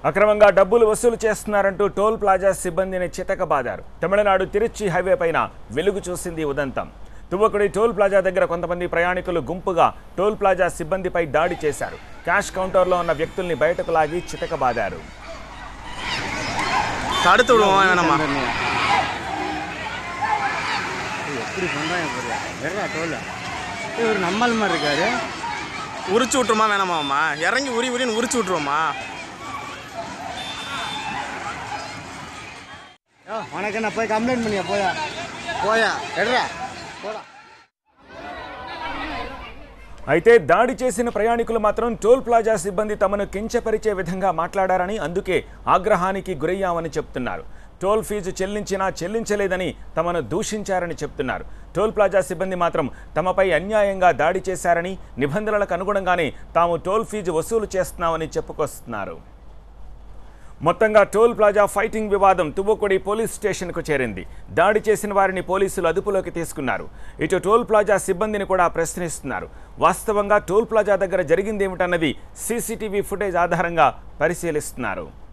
అక్రమంగా డబ్బులు వసూలు చేస్తున్నారంటూ టోల్ ప్లాజా సిబ్బందిని చితకబాదారు తమిళనాడు తిరుచి హైవే పైన వెలుగు చూసింది ఉదంతం తువ్వకుడి టోల్ ప్లాజా దగ్గర కొంతమంది ప్రయాణికులు గుంపుగా టోల్ ప్లాజా సిబ్బందిపై దాడి చేశారు క్యాష్ కౌంటర్లో ఉన్న వ్యక్తుల్ని బయటకు లాగి చితకబాదారు தடுத்து விடுவோம் வேணாமா எப்படி பண்ணுறாங்க புரியா வெறா டோல் இவர் நம்மால் மாதிரி இருக்காரு உரிச்சு விட்டுருமா வேணாமாம்மா இறங்கி உரி உரின்னு உரிச்சு விட்ருவோமா யோ உனக்கு நான் போய் கம்ப்ளைண்ட் பண்ணியா போயா போயா எட்ரா போடா అయితే దాడి చేసిన ప్రయాణికులు మాత్రం టోల్ ప్లాజా సిబ్బంది తమను కించపరిచే విధంగా మాట్లాడారని అందుకే ఆగ్రహానికి గురయ్యామని చెప్తున్నారు టోల్ ఫీజు చెల్లించినా చెల్లించలేదని తమను దూషించారని చెప్తున్నారు టోల్ ప్లాజా సిబ్బంది మాత్రం తమపై అన్యాయంగా దాడి చేశారని నిబంధనలకు అనుగుణంగానే తాము టోల్ ఫీజు వసూలు చేస్తున్నామని చెప్పుకొస్తున్నారు మొత్తంగా టోల్ ప్లాజా ఫైటింగ్ వివాదం తువ్వకొడి పోలీస్ స్టేషన్కు చేరింది దాడి చేసిన వారిని పోలీసులు అదుపులోకి తీసుకున్నారు ఇటు టోల్ ప్లాజా సిబ్బందిని కూడా ప్రశ్నిస్తున్నారు వాస్తవంగా టోల్ ప్లాజా దగ్గర జరిగిందేమిటన్నది సీసీటీవీ ఫుటేజ్ ఆధారంగా పరిశీలిస్తున్నారు